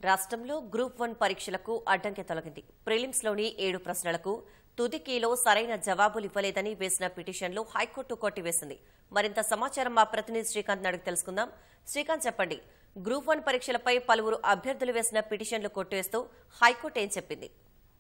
రాష్ట్రంలో group one పరీక్షలకు అడ్డంకి తొలగింది ప్రిలిమ్స్లోని ఏడు ప్రశ్నలకు తుదికీలో సరైన జవాబులు ఇవ్వలేదని వేసిన పిటిషన్లు హైకోర్టు కొట్టివేసింది మరింత సమాచారం మా ప్రతినిధి శ్రీకాంత్ అడిగి తెలుసుకుందాం శ్రీకాంత్ చెప్పండి గ్రూప్ వన్ పరీక్షలపై పలువురు అభ్యర్థులు వేసిన పిటిషన్లు కొట్టివేస్తూ హైకోర్టు ఏం చెప్పింది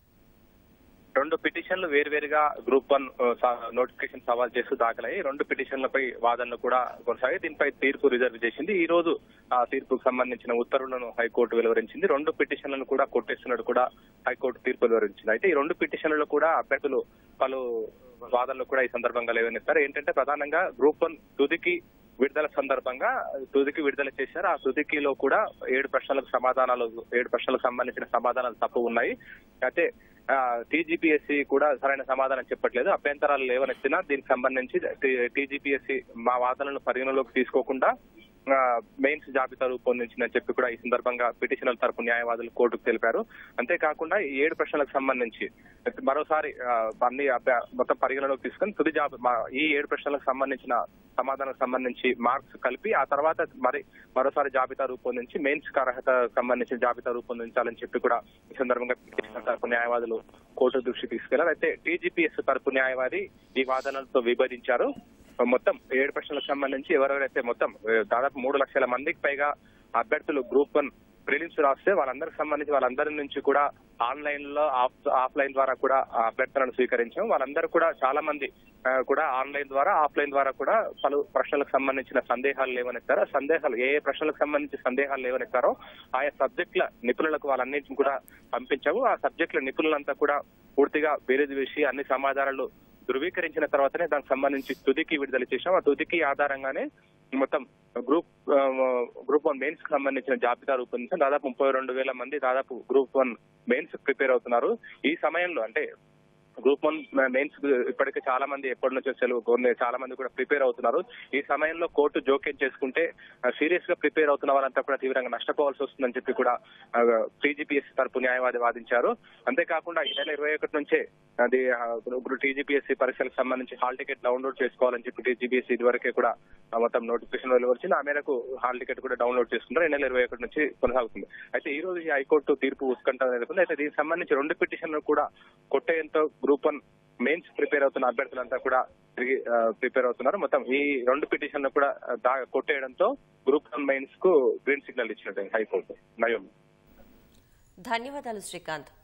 రెండు పిటిషన్లు వేరువేరుగా గ్రూప్ వన్ నోటిఫికేషన్ సవాల్ చేస్తూ దాఖలయ్యి రెండు పిటిషన్లపై వాదనలు కూడా కొనసాగి దీనిపై తీర్పు రిజర్వ్ చేసింది ఈ రోజు ఆ తీర్పుకు సంబంధించిన ఉత్తర్వులను హైకోర్టు వెలువరించింది రెండు పిటిషన్లను కూడా కొట్టేస్తున్నట్టు కూడా హైకోర్టు తీర్పు వెలువరించింది అయితే ఈ రెండు పిటిషన్లలో కూడా అభ్యర్థులు పలు వాదనలు కూడా ఈ సందర్భంగా లేవనెత్తారు ఏంటంటే ప్రధానంగా గ్రూప్ వన్ తుదికి విడుదల సందర్భంగా తుదికి విడుదల చేశారు ఆ తుదికిలో కూడా ఏడు ప్రశ్నలకు సమాధానాలు ఏడు ప్రశ్నలకు సంబంధించిన సమాధానాలు తప్పు ఉన్నాయి అయితే టీజీపీఎస్సీ కూడా సరైన సమాధానం చెప్పట్లేదు అభ్యంతరాలు లేవనెత్తినా దీనికి సంబంధించి టీజీపీఎస్సీ మా వాదనలను పరిగణలోకి తీసుకోకుండా మెయిన్స్ జాబితా రూపొందించిందని చెప్పి కూడా ఈ సందర్భంగా పిటిషనర్ తరపు న్యాయవాదులు కోర్టుకు తెలిపారు అంతేకాకుండా ఈ ఏడు ప్రశ్నలకు సంబంధించి మరోసారి ఆ, అన్ని అభ్య- మొత్తం పరిగణలోకి తీసుకొని తుది జాబ్ మా- ఈ ఏడు ప్రశ్నలకు సంబంధించిన సమాధానాలకు సంబంధించి మార్క్స్ కలిపి ఆ తర్వాత మరి మరోసారి జాబితా రూపొందించి మెయిన్స్ అర్హత సంబంధించిన జాబితా రూపొందించాలని చెప్పి కూడా ఈ సందర్భంగా పిటిషనర్ తరపు న్యాయవాదులు కోర్టు దృష్టికి తీసుకెళ్లారు అయితే టీజీపీఎస్ తరపు న్యాయవాది ఈ వాదనలతో విభజించారు మొత్తం ఏడు ప్రశ్నలకు సంబంధించి ఎవరెవరైతే మొత్తం ఏ, దాదాపు మూడు లక్షల మందికి పైగా అభ్యర్థులు గ్రూప్ వన్ ప్రిలిమ్స్ రాస్తే వాళ్ళందరికి సంబంధించి వాళ్ళందరి నుంచి కూడా ఆన్లైన్ లో ఆఫ్ ఆఫ్లైన్ ద్వారా కూడా ఆ అభ్యర్థులను స్వీకరించాం వాళ్ళందరూ కూడా చాలా మంది ఆ, కూడా ఆన్లైన్ ద్వారా ఆఫ్లైన్ ద్వారా కూడా పలు ప్రశ్నలకు సంబంధించిన సందేహాలు లేవనెత్తారు ఆ సందేహాలు ఏ ఏ ప్రశ్నలకు సంబంధించి సందేహాలు లేవనెత్తారో ఆయా సబ్జెక్టుల నిపుణులకు వాళ్ళన్నింటిని కూడా పంపించాము ఆ సబ్జెక్టుల నిపుణులంతా కూడా పూర్తిగా బేరీజు వేసి అన్ని సమాధానాలు ధృవీకరించిన తర్వాతనే దానికి సంబంధించి తుదికి విడుదల చేశాం ఆ తుదికి ఆధారంగానే మొత్తం గ్రూప్ ఆ, గ్రూప్ వన్ మెయిన్స్ కి సంబంధించిన జాబితా రూపొందించాం దాదాపు ముప్పై రెండు వేల మంది దాదాపు గ్రూప్ వన్ మెయిన్స్ ప్రిపేర్ అవుతున్నారు ఈ సమయంలో అంటే గ్రూప్ వన్ మెయిన్స్ ఇప్పటికే చాలా మంది ఎప్పటి నుంచో సెలవు కొన్ని చాలా మంది కూడా ప్రిపేర్ అవుతున్నారు ఈ సమయంలో కోర్టు జోక్యం చేసుకుంటే సీరియస్ గా ప్రిపేర్ అవుతున్న వాళ్ళంతా కూడా తీవ్రంగా నష్టపోవాల్సి వస్తుందని చెప్పి కూడా టీజీపీఎస్ తరపు న్యాయవాది వాదించారు అంతేకాకుండా ఈ నెల ఇరవై ఒకటి నుంచే అది టీజీపీఎస్సీ పరీక్షలకు సంబంధించి హాల్ టికెట్ డౌన్లోడ్ చేసుకోవాలని చెప్పి టీజీపీఎస్సీ ఇదివరకే కూడా ఆ, మొత్తం నోటిఫికేషన్ వెలువరిచింది ఆ మేరకు హాల్ టికెట్ కూడా డౌన్లోడ్ చేసుకుంటారు ఈ నెల ఇరవై ఒకటి నుంచి కొనసాగుతుంది అయితే ఈ రోజు ఈ హైకోర్టు తీర్పు ఉత్కంఠ నెలకొంది అయితే దీనికి సంబంధించి రెండు పిటిషన్లు కూడా కొట్టేయంతో గ్రూప్ వన్ మెయిన్స్ ప్రిపేర్ అవుతున్న అభ్యర్థులంతా కూడా తిరిగి ప్రిపేర్ అవుతున్నారు మొత్తం ఈ రెండు పిటిషన్లు కూడా ఆ, దా- కొట్టేయడంతో గ్రూప్ వన్ మెయిన్స్ కు గ్రీన్ సిగ్నల్ ఇచ్చినట్టు హైకోర్టు నయం ధన్యవాదాలు శ్రీకాంత్